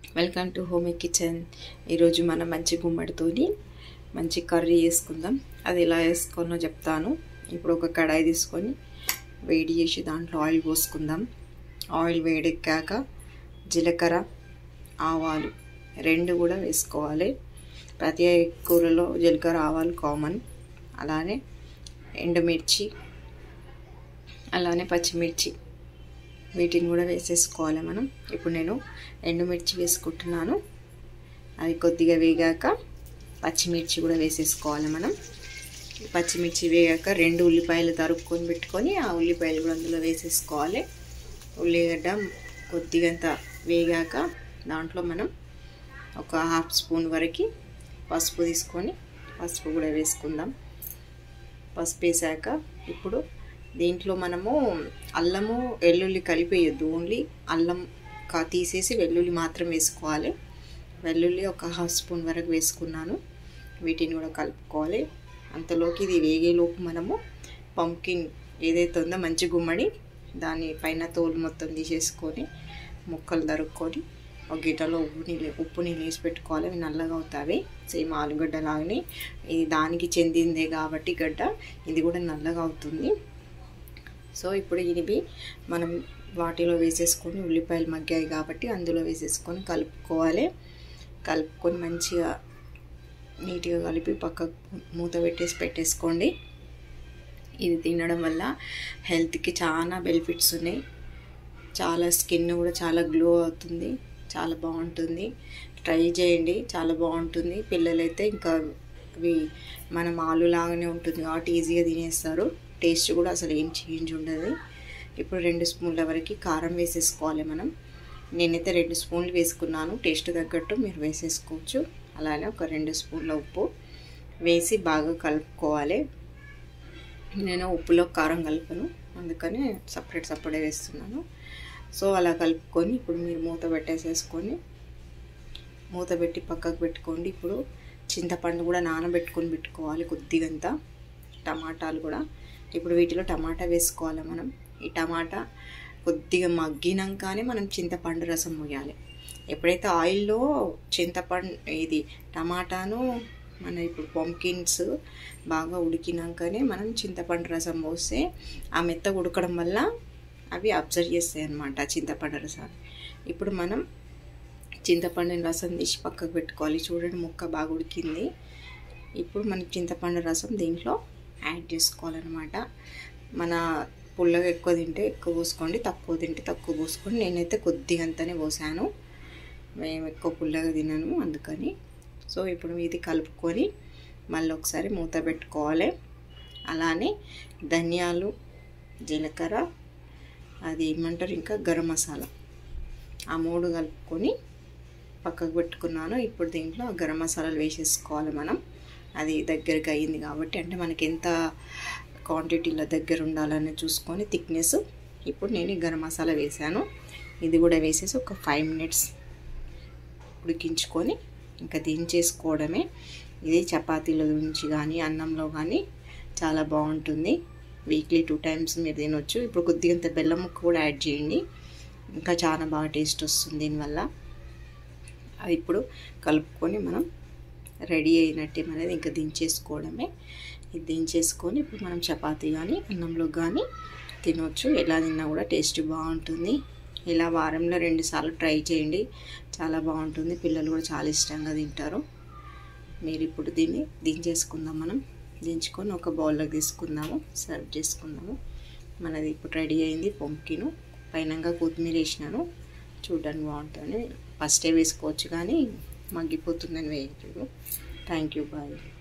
welcome to home kitchen ఈరోజు మనం మంచి గుమ్మడితోని మంచి కర్రీ చేసుకుందాం అది ఎలా వేసుకోనో చెప్తాను ఇప్పుడు ఒక కడాయి తీసుకొని వేడి చేసి దాంట్లో ఆయిల్ పోసుకుందాం ఆయిల్ వేడెక్కాక జీలకర్ర ఆవాలు రెండు కూడా వేసుకోవాలి ప్రతి కూరలో జీలకర్ర ఆవాలు కామన్ అలానే ఎండుమిర్చి అలానే పచ్చిమిర్చి వీటిని కూడా వేసేసుకోవాలి మనం ఇప్పుడు నేను ఎండుమిర్చి వేసుకుంటున్నాను అది కొద్దిగా వేగాక పచ్చిమిర్చి కూడా వేసేసుకోవాలి మనం పచ్చిమిర్చి వేగాక రెండు ఉల్లిపాయలు తరుక్కొని పెట్టుకొని ఆ ఉల్లిపాయలు కూడా అందులో వేసేసుకోవాలి ఉల్లిగడ్డ కొద్దిగంత వేగాక దాంట్లో మనం ఒక హాఫ్ స్పూన్ వరకు పసుపు తీసుకొని పసుపు కూడా వేసుకుందాం పసుపు వేసాక ఇప్పుడు దీంట్లో మనము అల్లము వెల్లుల్లి కలిపేయద్దు ఓన్లీ అల్లం కా తీసేసి వెల్లుల్లి మాత్రం వేసుకోవాలి వెల్లుల్లి ఒక హాఫ్ స్పూన్ వరకు వేసుకున్నాను వీటిని కూడా కలుపుకోవాలి అంతలోకి ఇది వేగేలోపు మనము పంకిన్ ఏదైతే ఉందో మంచి గుమ్మడి దాని పైన తోలు మొత్తం తీసేసుకొని ముక్కలు తరుక్కొని ఒక గిన్నెలో ఉప్పు నీళ్ళు ఉప్పు నీళ్ళు వేసి పెట్టుకోవాలి అవి నల్లగా అవుతాయి సేమ్ ఆలుగడ్డ లాగానే ఇది దానికి చెందిందే కాబట్టి గడ్డ ఇది కూడా నల్లగా అవుతుంది సో ఇప్పుడు ఇవి మనం వాటిలో వేసేసుకొని ఉల్లిపాయలు మగ్గాయి కాబట్టి అందులో వేసేసుకొని కలుపుకోవాలి కలుపుకొని మంచిగా నీట్గా కలిపి పక్కకు మూత పెట్టేసి పెట్టేసుకోండి ఇది తినడం వల్ల హెల్త్కి చాలా బెనిఫిట్స్ ఉన్నాయి చాలా స్కిన్ కూడా చాలా గ్లో అవుతుంది చాలా బాగుంటుంది ట్రై చేయండి చాలా బాగుంటుంది పిల్లలైతే ఇంకా అవి మనం ఆలు లాగానే ఉంటుంది కాబట్టి ఈజీగా తినేస్తారు టేస్ట్ కూడా అసలు ఏం చేంజ్ ఉండదు ఇప్పుడు రెండు స్పూన్ల వరకు కారం వేసేసుకోవాలి మనం నేనైతే రెండు స్పూన్లు వేసుకున్నాను టేస్ట్ తగ్గట్టు మీరు వేసేసుకోవచ్చు అలానే ఒక రెండు స్పూన్ల ఉప్పు వేసి బాగా కలుపుకోవాలి నేను ఉప్పులో కారం కలపను అందుకని సపరేట్ సపరేట్ వేస్తున్నాను సో అలా కలుపుకొని ఇప్పుడు మీరు మూత పెట్టేసేసుకొని మూత పెట్టి పక్కకు పెట్టుకోండి ఇప్పుడు చింతపండు కూడా నానబెట్టుకొని పెట్టుకోవాలి కొద్దిగంత టమాటాలు కూడా ఇప్పుడు వీటిలో టమాటా వేసుకోవాలి మనం ఈ టమాటా కొద్దిగా మగ్గినాకనే మనం చింతపండు రసం పోయాలి ఎప్పుడైతే ఆయిల్లో చింతపండు ఇది టమాటాను మన ఇప్పుడు పంకిన్స్ బాగా ఉడికినాకనే మనం చింతపండు రసం పోస్తే ఆ మెత్త ఉడకడం వల్ల అవి అబ్జర్వ్ చేస్తాయి అన్నమాట చింతపండు రసం ఇప్పుడు మనం చింతపండు రసం తీసి పక్కకు పెట్టుకోవాలి చూడండి ముక్క బాగా ఉడికింది ఇప్పుడు మనకి చింతపండు రసం దీంట్లో యాడ్ చేసుకోవాలన్నమాట మన పుల్లగా ఎక్కువ తింటే ఎక్కువ పోసుకోండి తక్కువ తింటే తక్కువ పోసుకోండి నేనైతే కొద్దిగంతనే పోసాను మేము ఎక్కువ పుల్లగా తినను అందుకని సో ఇప్పుడు ఇది కలుపుకొని మళ్ళీ ఒకసారి మూత పెట్టుకోవాలి అలానే ధనియాలు జీలకర్ర అది ఏమంటారు ఇంకా గరం మసాలా ఆ మూడు కలుపుకొని పక్కకు పెట్టుకున్నాను ఇప్పుడు దీంట్లో గరం మసాలాలు వేసేసుకోవాలి మనం అది దగ్గరికి అయ్యింది కాబట్టి అంటే మనకి ఎంత క్వాంటిటీలో దగ్గర ఉండాలని చూసుకొని థిక్నెస్ ఇప్పుడు నేను గరం మసాలా వేసాను ఇది కూడా వేసేసి ఒక ఫైవ్ మినిట్స్ ఉడికించుకొని ఇంకా దించేసుకోవడమే ఇది చపాతీల గురించి కానీ అన్నంలో కానీ చాలా బాగుంటుంది వీక్లీ టూ టైమ్స్ మీరు తినొచ్చు ఇప్పుడు కొద్దిగంత బెల్లం ముక్క కూడా యాడ్ చేయండి ఇంకా చాలా బాగా టేస్ట్ వస్తుంది దీనివల్ల అది ఇప్పుడు కలుపుకొని మనం రెడీ అయినట్టే అనేది ఇంకా దించేసుకోవడమే ఇది దించేసుకొని ఇప్పుడు మనం చపాతీ కానీ అన్నంలో కానీ తినవచ్చు ఎలా తిన్నా కూడా టేస్ట్ బాగుంటుంది ఇలా వారంలో రెండుసార్లు ట్రై చేయండి చాలా బాగుంటుంది పిల్లలు కూడా చాలా ఇష్టంగా తింటారు మీరు ఇప్పుడు దీన్ని దించేసుకుందాం మనం దించుకొని ఒక బౌల్లోకి తీసుకుందాము సర్వ్ చేసుకుందాము మనది ఇప్పుడు రెడీ అయింది పంకిను పైనంగా కొత్తిమీర వేసినాను చూడడానికి బాగుంటుంది ఫస్టే వేసుకోవచ్చు కానీ మగ్గిపోతుందని వేయట్లేదు థ్యాంక్ యూ బాయ్